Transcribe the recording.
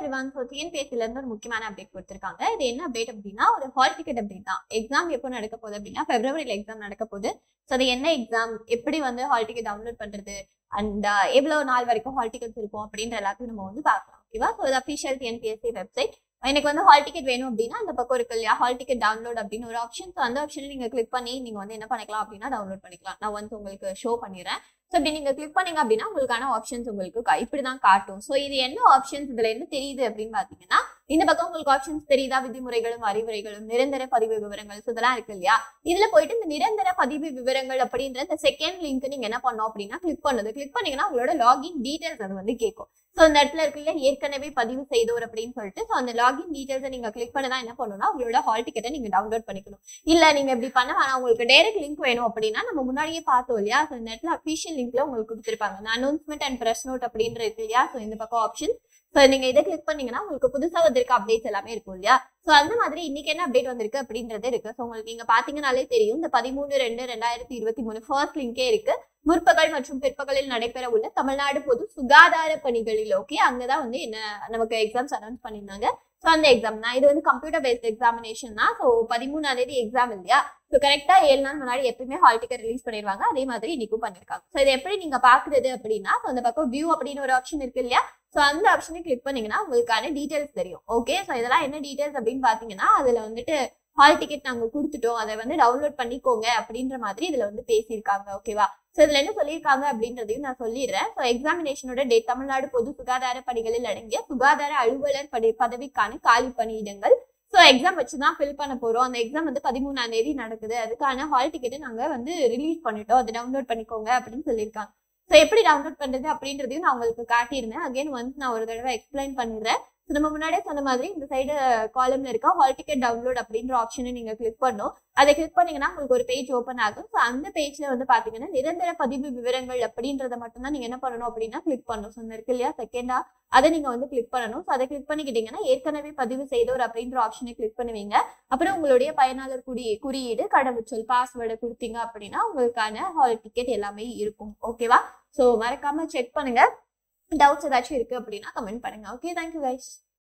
everyone so டிஎன்பிஎஸ்சில இருந்து ஒரு முக்கியமான அப்டேட் கொடுத்துருக்காங்க இது என்ன அப்டேட் அப்படின்னா ஒரு ஹால் டிக்கெட் அப்டேட் தான் எக்ஸாம் எப்போ நடக்க போகுது அப்படின்னா பிப்ரவரியில் எக்ஸாம் நடக்க போகுது ஸோ அது என்ன எக்ஸாம் எப்படி வந்து ஹால் டிக்கெட் டவுன்லோட் பண்றது அண்ட் எவ்வளோ நாள் வரைக்கும் ஹால் டிக்கெட்ஸ் இருக்கும் அப்படின்ற எல்லாத்தையும் நம்ம வந்து பார்க்கலாம் ஓகேவா ஸோ இது அஃபிஷியல் டிஎன்பிஎஸ்சி வெப்சைட் எனக்கு வந்து ஹால் டிக்கெட் வேணும் அப்படின்னா அந்த பக்கம் இருக்கு இல்லையா ஹால் டிக்கெட் டவுன்லோட் அப்படின்னு ஒரு ஆப்ஷன் ஸோ அந்த ஆப்ஷனை நீங்க கிளிக் பண்ணி நீங்க வந்து என்ன பண்ணிக்கலாம் அப்படின்னா டவுன்லோட் பண்ணிக்கலாம் நான் வந்து உங்களுக்கு ஷோ பண்ணிடுறேன் ஸோ இப்படி நீங்க கிளிக் பண்ணீங்க அப்படின்னா உங்களுக்கான ஆப்ஷன்ஸ் உங்களுக்கு கா- இப்படிதான் காட்டும் ஸோ இது என்ன ஆப்ஷன்ஸ் இதுல என்ன தெரியுது அப்படின்னு பாத்தீங்கன்னா இந்த பக்கம் உங்களுக்கு ஆப்ஷன்ஸ் தெரியுதா விதிமுறைகளும் அறிவுரைகளும் நிரந்தர பதிவு விவரங்கள் ஸோ இதெல்லாம் இருக்கு இல்லையா இதுல போயிட்டு இந்த நிரந்தர பதிவு விவரங்கள் அப்படின்ற இந்த செகண்ட் லிங்க் நீங்க என்ன பண்ணோம் அப்படின்னா கிளிக் பண்ணுது கிளிக் பண்ணீங்கன்னா உங்களோட லாகின் டீடைல்ஸ் அது வந்து கேட்கும் ஸோ இந்த இடத்துல இருக்கு இல்லையா ஏற்கனவே பதிவு செய்தோர் அப்படின்னு சொல்லிட்டு ஸோ அந்த லாகின் டீடைல்ஸை நீங்க கிளிக் பண்ணதான் என்ன பண்ணணும்னா உங்களோட ஹால் டிக்கெட்டை நீங்க டவுன்லோட் பண்ணிக்கணும் இல்ல நீங்க இப்படி பண்ண வேணாம் உங்களுக்கு டைரக்ட் லிங்க் வேணும் அப்படின்னா நம்ம முன்னாடியே பார்த்தோம் இல்லையா ஸோ இந்த இடத்துல அஃபிஷியல் லிங்க்ல உங்களுக்கு கொடுத்துருப்பாங்க இந்த அனௌன்ஸ்மெண்ட் அண்ட் பிரஸ் நோட் அப்படின்ற இருக்கு இல்லையா ஸோ இந்த பக்கம் ஆப்ஷன் ஸோ நீங்க இதை கிளிக் பண்ணீங்கன்னா உங்களுக்கு புதுசா வந்திருக்க அப்டேட்ஸ் எல்லாமே இருக்கும் இல்லையா ஸோ அந்த மாதிரி இன்னைக்கு என்ன அப்டேட் வந்திருக்கு அப்படின்றது இருக்கு ஸோ உங்களுக்கு நீங்க பாத்தீங்கன்னாலே தெரியும் இந்த பதிமூணு ரெண்டு ரெண்டாயிரத்தி இருபத்தி மூணு ஃபர்ஸ்ட் லிங்கே இருக்கு முற்பகல் மற்றும் பிற்பகலில் நடைபெற உள்ள தமிழ்நாடு பொது சுகாதார பணிகளில் ஓகே அங்கதான் வந்து என்ன நமக்கு எக்ஸாம்ஸ் அனௌன்ஸ் பண்ணியிருந்தாங்க ஸோ அந்த எக்ஸாம் தான் இது வந்து கம்ப்யூட்டர் பேஸ்ட் எக்ஸாமினேஷன் தான் ஸோ பதிமூணாம் தேதி எக்ஸாம் இல்லையா ஸோ கரெக்டா ஏழு நாள் முன்னாடி எப்பயுமே ஹால் டிக்கெட் ரிலீஸ் பண்ணிடுவாங்க அதே மாதிரி இன்னைக்கும் பண்ணிருக்காங்க ஸோ இதை எப்படி நீங்க பாக்குறது அப்படின்னா ஸோ அந்த பக்கம் வியூ அப்படின்னு ஒரு ஆப்ஷன் இருக்கு இல்லையா ஸோ அந்த ஆப்ஷனை கிளிக் பண்ணீங்கன்னா உங்களுக்கான டீடைல்ஸ் தெரியும் ஓகே ஸோ இதெல்லாம் என்ன டீடைல்ஸ் அப்படின்னு பாத்தீங்கன்னா அதுல வந்துட்டு ஹால் டிக்கெட் நாங்க கொடுத்துட்டோம் அதை வந்து டவுன்லோட் பண்ணிக்கோங்க அப்படின்ற மாதிரி இதுல வந்து பேசியிருக்காங்க ஓகேவா ஸோ இதுல என்ன சொல்லியிருக்காங்க அப்படின்றதையும் நான் சொல்லிடுறேன் ஸோ எக்ஸாமினேஷனோட டேட் தமிழ்நாடு பொது சுகாதார பணிகளில் அடங்கிய சுகாதார அலுவலர் படி பதவிக்கான காலி பணியிடங்கள் ஸோ எக்ஸாம் வச்சு தான் ஃபில் பண்ண போறோம் அந்த எக்ஸாம் வந்து பதிமூணாம் தேதி நடக்குது அதுக்கான ஹால் டிக்கெட்டை நாங்க வந்து ரிலீஸ் பண்ணிட்டோம் அதை டவுன்லோட் பண்ணிக்கோங்க அப்படின்னு சொல்லியிருக்காங்க ஸோ எப்படி டவுன்லோட் பண்றது அப்படின்றதையும் நான் உங்களுக்கு காட்டியிருந்தேன் அகைன் வந்து நான் ஒரு தடவை எக்ஸ்பிளைன் பண்ணிடுறேன் ஸோ நம்ம முன்னாடியே சொன்ன மாதிரி இந்த சைடு காலம்ல இருக்க ஹால் டிக்கெட் டவுன்லோட் அப்படின்ற ஆப்ஷனை நீங்க கிளிக் பண்ணும் அதை கிளிக் பண்ணீங்கன்னா உங்களுக்கு ஒரு பேஜ் ஓப்பன் ஆகும் ஸோ அந்த பேஜ்ல வந்து பாத்தீங்கன்னா நிரந்தர பதிவு விவரங்கள் அப்படின்றத மட்டும் தான் நீங்க என்ன பண்ணணும் அப்படின்னா கிளிக் பண்ணணும் ஸோ இந்த இருக்கு இல்லையா செகண்டா அதை நீங்க வந்து கிளிக் பண்ணணும் ஸோ அதை கிளிக் பண்ணிக்கிட்டீங்கன்னா ஏற்கனவே பதிவு செய்தோர் அப்படின்ற ஆப்ஷனை கிளிக் பண்ணுவீங்க அப்புறம் உங்களுடைய பயனாளர் குறி குறியீடு கடவுச்சொல் பாஸ்வேர்டை கொடுத்தீங்க அப்படின்னா உங்களுக்கான ஹால் டிக்கெட் எல்லாமே இருக்கும் ஓகேவா ஸோ மறக்காம செக் பண்ணுங்க டவுட்ஸ் ஏதாச்சும் இருக்கு அப்படின்னா கமெண்ட் பண்ணுங்க ஓகே தேங்க்யூ கைஸ்